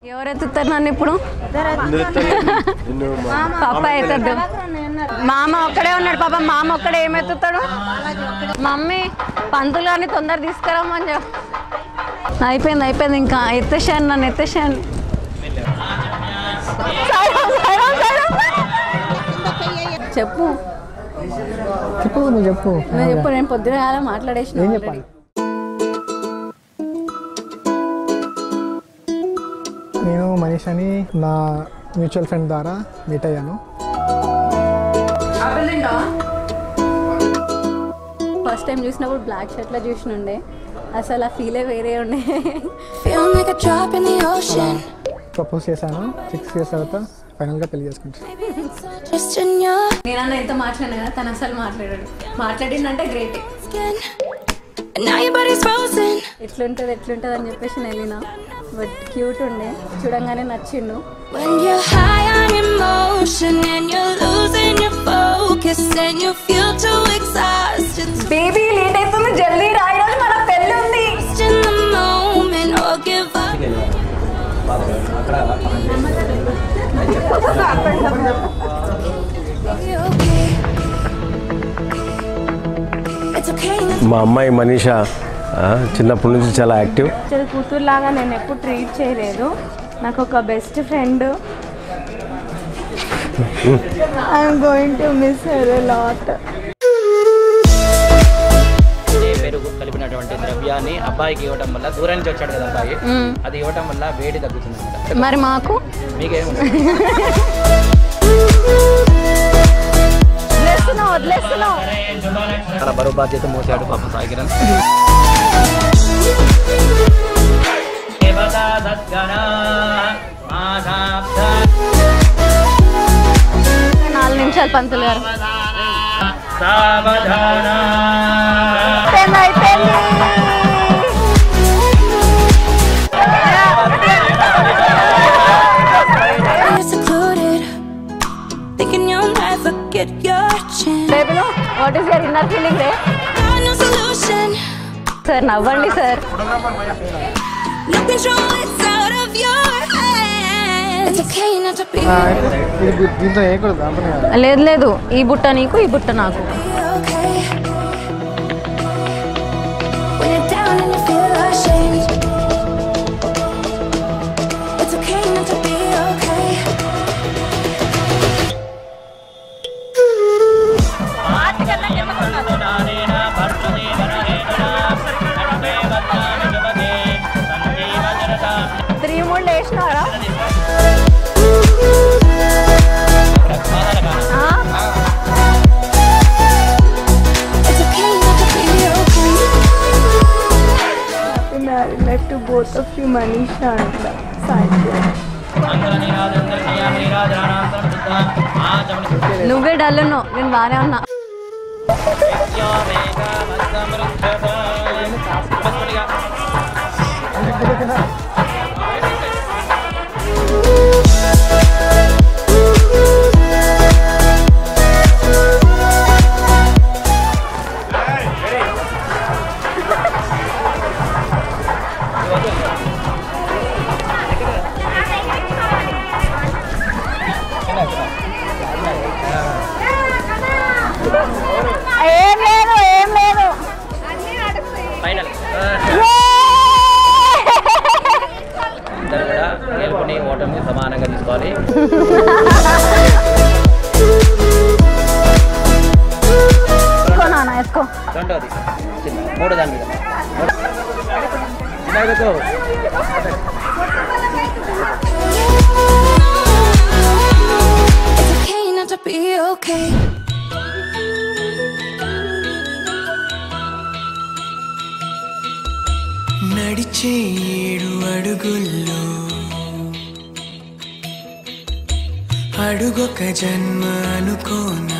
ఎవరు ఎత్తుతారు నన్ను ఇప్పుడు పాప ఎత్తద్దు మామ ఒక్కడే ఉన్నాడు పాప మామ ఒక్కడే ఏం ఎత్తుతాడు మమ్మీ పంతులు అని తొందర తీసుకురమ్మని చెప్పు అయిపోయింది అయిపోయింది ఇంకా ఎత్తేసాను నన్ను ఎత్తేసాను సైరం, సైరం, సైరం. చెప్పు చెప్పు నువ్వు చెప్పు నువ్వు చెప్పు నేను పొద్దున కాలం మాట్లాడేసిన ఏం already. చెప్పాలి నేను మనీష్ అని నా మ్యూచువల్ ఫ్రెండ్ ద్వారా మీట్ అయ్యాను ఫస్ట్ టైం చూసినప్పుడు బ్లాక్ షర్ట్లో చూసినుండే అసలు ఆ ఫీలే వేరే ఉండే Feeling like a drop in the ocean. Propose చేశాను సిక్స్ ఇయర్స్ తర్వాత ఫైనల్గా పెళ్లి చేసుకుంటాను Maybe it's all just in your నేనన్న ఎంత మాట్లాడినా కదా తను అసలు మాట్లాడాడు మాట్లాడిందంటే great skin. And now your body's frozen. ఎట్లుంటుంది ఎట్లుంటుంది అని చెప్పేసి నేను వెళ్ళిన బట్ క్యూట్ ఉండే చూడంగానే నచ్చిండు When you're high on emotion and you're losing your focus and you feel too exhausted. Baby late అవుతుంది జల్దీ రా ఈరోజు మన పెళ్ళి ఉంది Lost in the moment or give up. Be okay. It's okay not మా అమ్మాయి మనీష ఆ, చిన్నప్పటి నుంచి చాలా యాక్టివ్ యాక్చువల్ కూతురులాగా నేను ఎప్పుడు ట్రీట్ చేయలేదు నాకు ఒక best friend I'm going to miss her lot ఇదే పెరుగు కలిపినటువంటి ద్రవ్యాన్ని అబ్బాయికి ఇవ్వడం వల్ల దూరం నుంచి వచ్చాడు కదా అబ్బాయి అది ఇవ్వడం వల్ల వేడి తగ్గుతుంది అనమాట మరి మాకు మీకేం వదిలేస్తున్నావు వదిలేస్తున్నావు చాలా బరువు బాధ్యత మోసాడు పాప సాగిరన్ నాలుగు నిమిషాలు పంతులు గారు సావధాన అయిపోయింది, అయిపోయింది. You're secluded, thinking you'll never get your chance. బేబీలో what is your inner feeling రే Got no solution, సార్ నవ్వండి sir no control, it's out of your hands. It's okay not to be ఇది దీంతో వేయకూడదు దాంతోనే కదా లేదు లేదు ఈ బుట్ట నీకు ఈ బుట్ట నాకు okay. When you're down and you feel ashamed, it's okay not to be okay. Three మూడు వేసినారా It's okay not to be okay. Marry life to both of you Manisha అంట సాయి నువ్వే డల్ ఉన్నావు నేను బాగానే ఉన్నా ఏం లేదు ఏం లేదు ఫైనల్ ఇద్దరు కూడా గెలుపుని ఓటమిని సమానంగా తీసుకోవాలి ఎత్తుకో నాన్న ఎత్తుకో రెండోది చిన్న మూడో దాని మీద చిన్నగా కూర్చో. It's okay not to be okay. నడిచే ఏడు అడుగుల్లో అడుగొక జన్మ అనుకోనా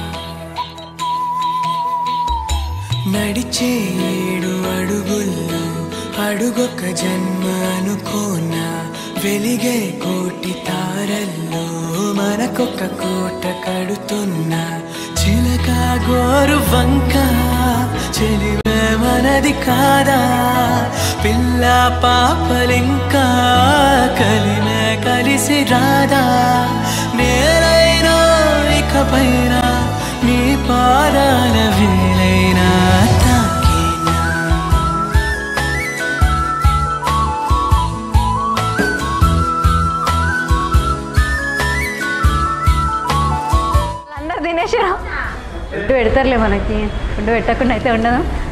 నడిచే ఏడు అడుగుల్లో అడుగొక జన్మ అనుకోనా వెలిగే కోటి తారల్లో మనకొక కోట కడుతున్నా చిలక గోరు వంక చెలివే మనది కాదా పిల్ల పాపలింకా కలిమే కలిసి రాదా నేలైనా ఇకపైన నీ పాదాల వేలైనా తాకేనా అందరు తినేసారు ఫుడ్ పెడతారులే మనకి ఫుడ్ పెట్టకుండా అయితే ఉండదు